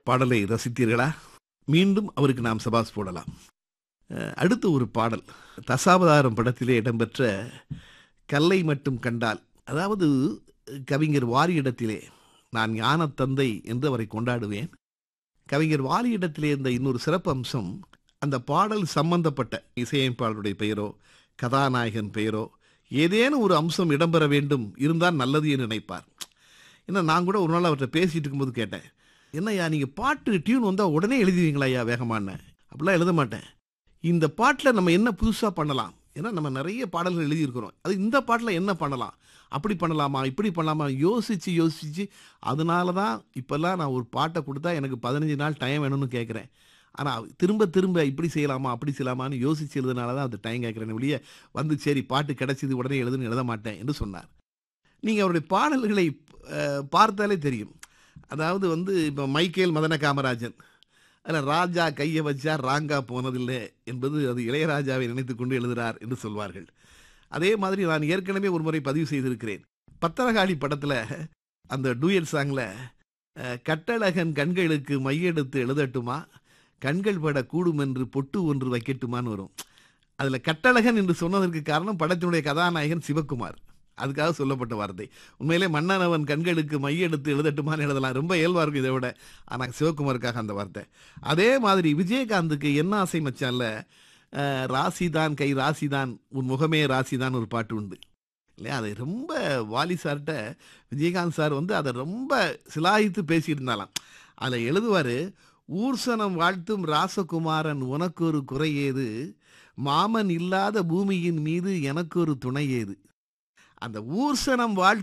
பாடலை ரசித்தீர்களா மீண்டும் அவருக்கு நாம் சபாஸ் போடலாம் அஹ், அடுத்து ஒரு பாடல் தசாவதாரம் படத்திலே இடம்பெற்ற கல்லை மட்டும் கண்டால் அதாவது கவிஞர் வாரியிடத்திலே நான் ஞான தந்தை என்று அவரை கொண்டாடுவேன் கவிஞர் வாலியிடத்திலே இருந்த இன்னொரு சிறப்பு அம்சம் அந்த பாடல் சம்பந்தப்பட்ட இசையமைப்பாளருடைய பெயரோ கதாநாயகன் பெயரோ ஏதேனும் ஒரு அம்சம் இடம்பெற வேண்டும் இருந்தால் நல்லது என்று நினைப்பார் ஏன்னா நான் கூட ஒரு நாள் அவர்கிட்ட பேசிட்டு இருக்கும்போது கேட்டேன் என்னய்யா நீங்கள் பாட்டு டியூன் வந்தால் உடனே எழுதுவீங்களா ஐயா வேகமான அப்படிலாம் எழுத மாட்டேன் இந்த பாட்டில் நம்ம என்ன புதுசாக பண்ணலாம் ஏன்னா நம்ம நிறைய பாடல்கள் எழுதியிருக்கிறோம் அது இந்த பாட்டில் என்ன பண்ணலாம் அப்படி பண்ணலாமா இப்படி பண்ணலாமா யோசித்து யோசித்து அதனால தான் இப்போல்லாம் நான் ஒரு பாட்டை கொடுத்தா எனக்கு பதினஞ்சு நாள் டைம் வேணும்னு கேட்குறேன் ஆனால் திரும்ப திரும்ப இப்படி செய்யலாமா அப்படி செய்யலாமான்னு யோசிச்சு எழுதுனால தான் அந்த டைம் கேட்குறேன் வெளியே வந்து சரி பாட்டு கிடைச்சிது உடனே எழுதுன்னு எழுத மாட்டேன் என்று சொன்னார் நீங்கள் அவருடைய பாடல்களை அஹ், பார்த்தாலே தெரியும் அதாவது வந்து இப்போ மைக்கேல் மதன காமராஜன் அதில் ராஜா கையை வச்சா ராங்கா போனதில்லை என்பது அது இளையராஜாவை நினைத்து கொண்டு எழுதுகிறார் என்று சொல்வார்கள் அதே மாதிரி நான் ஏற்கனவே ஒரு முறை பதிவு செய்திருக்கிறேன் பத்திரகாளி படத்தில் அந்த டூயல் சாங்கில் கட்டழகன் கண்களுக்கு மையெடுத்து எழுதட்டுமா கண்கள் பட கூடும் என்று பொட்டு ஒன்று வைக்கட்டுமான்னு வரும் அதில் கட்டழகன் என்று சொன்னதற்கு காரணம் படத்தினுடைய கதாநாயகன் சிவகுமார் அதுக்காக சொல்லப்பட்ட வார்த்தை உண்மையிலே மன்னனவன் கண்களுக்கு மையெடுத்து எழுதட்டுமான்னு எழுதலாம் ரொம்ப இயல்பாக இருக்கும் இதை விட ஆனால் சிவகுமாருக்காக அந்த வார்த்தை அதே மாதிரி விஜயகாந்துக்கு என்ன ஆசை மச்சான்ல அஹ், ராசிதான் கை ராசிதான் உன் முகமே ராசிதான் ஒரு பாட்டு உண்டு இல்லையா அதை ரொம்ப வாலி சார்கிட்ட விஜயகாந்த் சார் வந்து அதை ரொம்ப சிலாயித்து பேசிட்டு இருந்தாலாம் அதில் எழுதுவார் ஊர்சனம் வாழ்த்தும் ராசகுமாரன் உனக்கு ஒரு குறை ஏது மாமன் இல்லாத பூமியின் மீது எனக்கு ஒரு துணை ஏது அந்த ஊர்சனம் வாழ்